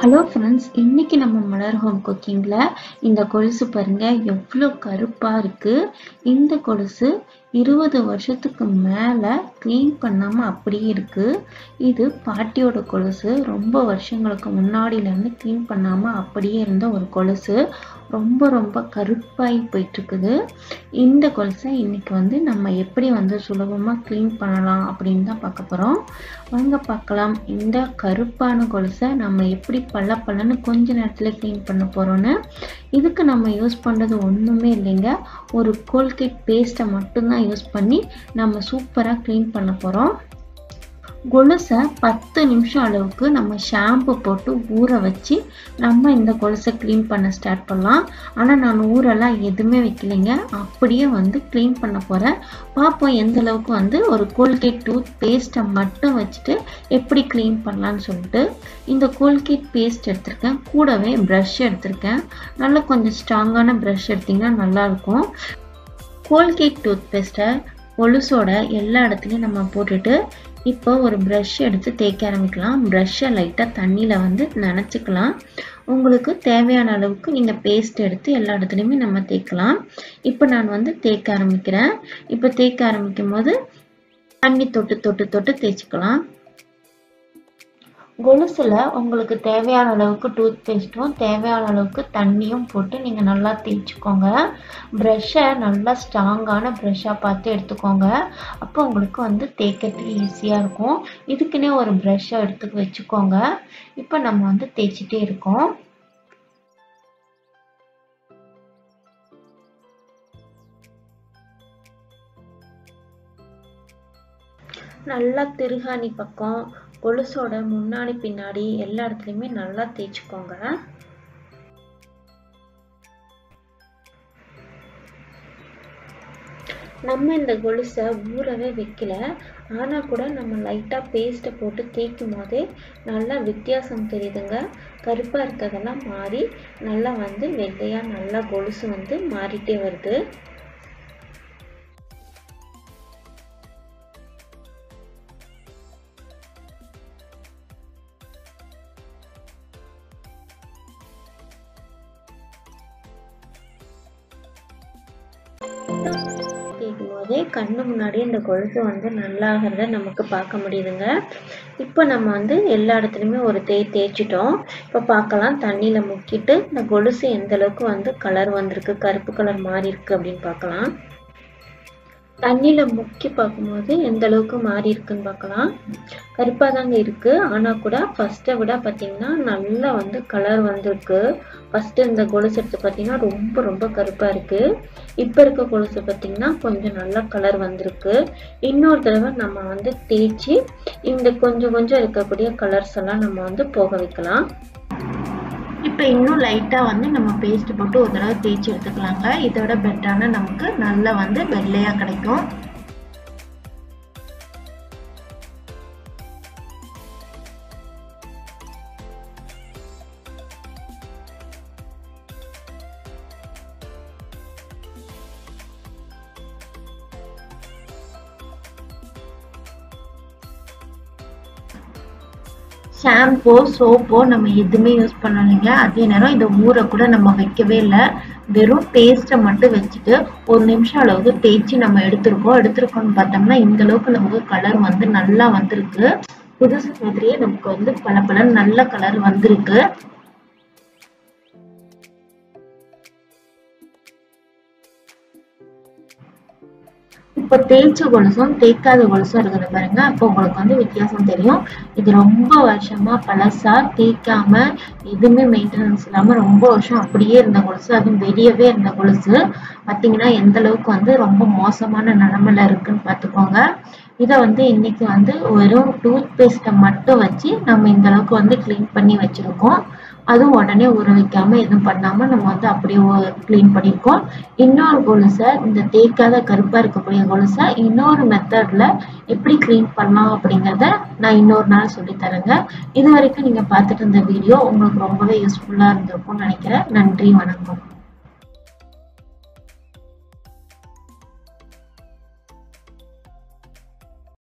hello friends இன்னைக்கு நம்ம மலர் home குக்கிங்கில் இந்த கொலுசு பாருங்க எவ்வளோ கருப்பாக இருக்குது இந்த கொலுசு இருபது வருஷத்துக்கு மேலே க்ளீன் பண்ணாமல் அப்படியே இருக்குது இது பாட்டியோட கொலுசு ரொம்ப வருஷங்களுக்கு முன்னாடியிலேருந்து க்ளீன் பண்ணாமல் அப்படியே இருந்த ஒரு கொலுசு ரொம்ப ரொம்ப கருப்பாகி போயிட்டுருக்குது இந்த கொலுசை இன்னைக்கு வந்து நம்ம எப்படி வந்து சுலபமாக க்ளீன் பண்ணலாம் அப்படின்னு தான் பார்க்க போகிறோம் வாங்க பார்க்கலாம் இந்த கருப்பான கொலுசை நம்ம எப்படி பல்ல பல்லன்னு கொஞ்ச நேரத்தில் க்ளீன் பண்ண போகிறோன்னு இதுக்கு நம்ம யூஸ் பண்ணுறது ஒன்றுமே இல்லைங்க ஒரு கோல்கேட் பேஸ்ட்டை மட்டும்தான் யூஸ் பண்ணி நம்ம சூப்பராக க்ளீன் பண்ண போகிறோம் கொலுசை பத்து நிமிஷம் அளவுக்கு நம்ம ஷாம்பு போட்டு ஊற வச்சு நம்ம இந்த கொலுசை க்ளீன் பண்ண ஸ்டார்ட் பண்ணலாம் ஆனால் நான் ஊரெல்லாம் எதுவுமே வைக்கலைங்க அப்படியே வந்து க்ளீன் பண்ண போகிறேன் பார்ப்போம் எந்த அளவுக்கு வந்து ஒரு கோல்கேட் டூத் பேஸ்ட்டை மட்டும் வச்சுட்டு எப்படி க்ளீன் பண்ணலான்னு சொல்லிட்டு இந்த கோல்கேட் பேஸ்ட் எடுத்திருக்கேன் கூடவே ப்ரஷ் எடுத்திருக்கேன் நல்லா கொஞ்சம் ஸ்ட்ராங்கான ப்ரஷ் எடுத்திங்கன்னா நல்லாயிருக்கும் கோல்கேட் டூத் பேஸ்ட்டை கொலுசோட எல்லா இடத்துலையும் நம்ம போட்டுட்டு இப்போ ஒரு ப்ரஷ் எடுத்து தேய்க்க ஆரம்பிக்கலாம் ப்ரஷ்ஷை லைட்டாக தண்ணியில் வந்து நனைச்சிக்கலாம் உங்களுக்கு தேவையான அளவுக்கு நீங்கள் பேஸ்ட் எடுத்து எல்லா இடத்துலையுமே நம்ம தேய்க்கலாம் இப்போ நான் வந்து தேய்க்க ஆரம்பிக்கிறேன் இப்போ தேய்க்க ஆரம்பிக்கும் போது தண்ணி தொட்டு தொட்டு தொட்டு தேய்ச்சிக்கலாம் கொலுசில் உங்களுக்கு தேவையான அளவுக்கு டூத் பேஸ்ட்டும் தேவையான அளவுக்கு தண்ணியும் போட்டு நீங்கள் நல்லா தேய்ச்சிக்கோங்க ப்ரஷ்ஷை நல்லா ஸ்ட்ராங்கான ப்ரஷ்ஷாக பார்த்து எடுத்துக்கோங்க அப்போ உங்களுக்கு வந்து தேய்க்கிறதுக்கு ஈஸியாக இருக்கும் இதுக்குன்னே ஒரு ப்ரஷ்ஷை எடுத்து வச்சுக்கோங்க இப்போ நம்ம வந்து தேய்ச்சிட்டே இருக்கோம் நல்லா திருகாணி பக்கம் கொலுசோட முன்னாடி பின்னாடி எல்லா இடத்துலையுமே நல்லா தேய்ச்சிக்கோங்க நம்ம இந்த கொலுசை ஊறவே வைக்கல ஆனால் கூட நம்ம லைட்டாக பேஸ்ட்டை போட்டு தேய்க்கும் போதே நல்லா வித்தியாசம் தெரியுதுங்க கருப்பாக இருக்கிறதெல்லாம் மாறி நல்லா வந்து வெள்ளையாக நல்லா கொலுசு வந்து மாறிட்டே வருது தேய்க்கும் போதே கண்ணு முன்னாடி இந்த கொலுசு வந்து நல்லாகிறத நமக்கு பார்க்க முடியுதுங்க இப்போ நம்ம வந்து எல்லா இடத்துலையுமே ஒரு தேய் தேய்ச்சிட்டோம் இப்போ பார்க்கலாம் தண்ணியில் முக்கிட்டு இந்த கொலுசு எந்த அளவுக்கு வந்து கலர் வந்திருக்கு கருப்பு கலர் மாறி இருக்கு அப்படின்னு பார்க்கலாம் தண்ணியில் முக்கி பார்க்கும்போது எந்த அளவுக்கு மாறி இருக்குன்னு பார்க்கலாம் கருப்பாக தாங்க இருக்குது ஆனால் கூட ஃபஸ்ட்டை விட பார்த்தீங்கன்னா நல்லா வந்து கலர் வந்திருக்கு ஃபஸ்ட்டு இந்த கொலுசு எடுத்து பார்த்தீங்கன்னா ரொம்ப ரொம்ப கருப்பாக இருக்குது இப்போ இருக்க கொலுசு பார்த்தீங்கன்னா கொஞ்சம் நல்லா கலர் வந்திருக்கு இன்னொரு தடவை நம்ம வந்து தேய்ச்சி இந்த கொஞ்சம் கொஞ்சம் இருக்கக்கூடிய கலர்ஸ் எல்லாம் நம்ம வந்து போக வைக்கலாம் இப்போ இன்னும் லைட்டாக வந்து நம்ம பேஸ்ட் போட்டு ஒரு தடவை தேய்ச்சி எடுத்துக்கலாங்க இதோட பெட்டரான நமக்கு நல்லா வந்து வெள்ளையாக கிடைக்கும் ஷாம்போ சோப்போ நம்ம எதுவுமே யூஸ் பண்ணலைங்க அதே நேரம் இந்த ஊரை கூட நம்ம வைக்கவே இல்லை வெறும் பேஸ்ட்டை மட்டும் வச்சுட்டு ஒரு நிமிஷம் அளவுக்கு தேய்ச்சி நம்ம எடுத்திருக்கோம் எடுத்திருக்கோம்னு பார்த்தோம்னா இந்த அளவுக்கு நமக்கு கலர் வந்து நல்லா வந்திருக்கு புதுசு மாதிரியே நமக்கு வந்து பல பல நல்ல கலர் வந்திருக்கு இப்போ தேய்ச்ச கொலுசும் தேய்க்காத கொலுசும் இருக்குது பாருங்க அப்போ உங்களுக்கு வந்து வித்தியாசம் தெரியும் இது ரொம்ப வருஷமா பழசா தேய்க்காம எதுவுமே மெயின்டெனன்ஸ் இல்லாம ரொம்ப வருஷம் அப்படியே இருந்த கொலுசு அதுவும் வெளியவே இருந்த கொலுசு பார்த்தீங்கன்னா எந்த அளவுக்கு வந்து ரொம்ப மோசமான நிலமையில இருக்குன்னு பார்த்துக்கோங்க இதை வந்து இன்னைக்கு வந்து வெறும் டூத் பேஸ்ட்டை மட்டும் வச்சு நம்ம இந்த அளவுக்கு வந்து க்ளீன் பண்ணி வச்சிருக்கோம் அதுவும் உடனே ஊற வைக்காம எதுவும் பண்ணாம நம்ம வந்து அப்படியே க்ளீன் பண்ணியிருக்கோம் இன்னொரு கொலுசை இந்த தேய்க்காத கருப்பா இருக்கக்கூடிய கொலுசை இன்னொரு மெத்தட்ல எப்படி க்ளீன் பண்ணலாம் அப்படிங்கிறத நான் இன்னொரு நாள் சொல்லி தரேங்க இது வரைக்கும் நீங்க பார்த்துட்டு இருந்த வீடியோ உங்களுக்கு ரொம்பவே யூஸ்ஃபுல்லா இருந்திருக்கும்னு நினைக்கிறேன் நன்றி வணக்கம்